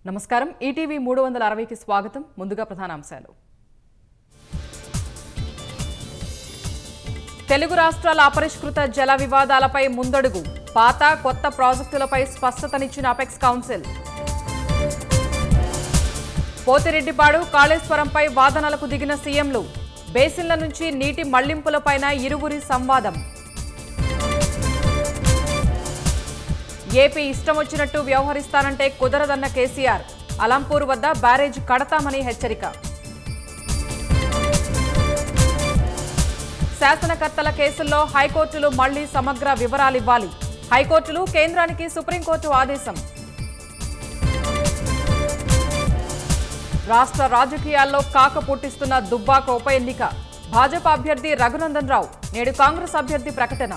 నమస్కారం ఈటీవీ మూడు వందల అరవైకి స్వాగతం ముందుగా ప్రధానాంశాలు తెలుగు రాష్ట్రాల అపరిష్కృత జల వివాదాలపై ముందడుగు పాత కొత్త ప్రాజెక్టులపై స్పష్టతనిచ్చిన అపెక్స్ కౌన్సిల్ పోతిరెడ్డిపాడు కాళేశ్వరంపై వాదనలకు దిగిన సీఎంలు బేసిన్ల నుంచి నీటి మళ్లింపులపైన ఇరువురి సంవాదం ఏపీ ఇష్టం వచ్చినట్టు వ్యవహరిస్తానంటే కుదరదన్న కేసీఆర్ అలంపూర్ వద్ద బ్యారేజ్ కడతామని హెచ్చరిక శాసనకర్తల కేసుల్లో హైకోర్టులు మళ్లీ సమగ్ర వివరాలివ్వాలి హైకోర్టులు కేంద్రానికి సుప్రీంకోర్టు ఆదేశం రాష్ట్ర రాజకీయాల్లో కాక పుట్టిస్తున్న దుబ్బాక ఉప ఎన్నిక భాజపా అభ్యర్థి రఘునందన్ రావు నేడు కాంగ్రెస్ అభ్యర్థి ప్రకటన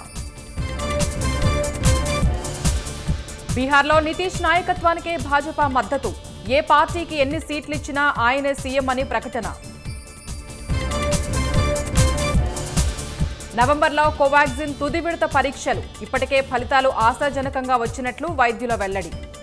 బీహార్లో నితీష్ నాయకత్వానికే భాజపా మద్దతు ఏ పార్టీకి ఎన్ని సీట్లు ఇచ్చినా ఆయనే సీఎం అని ప్రకటన నవంబర్లో కోవాక్సిన్ తుది విడత పరీక్షలు ఇప్పటికే ఫలితాలు ఆశాజనకంగా వచ్చినట్లు వైద్యుల వెల్లడి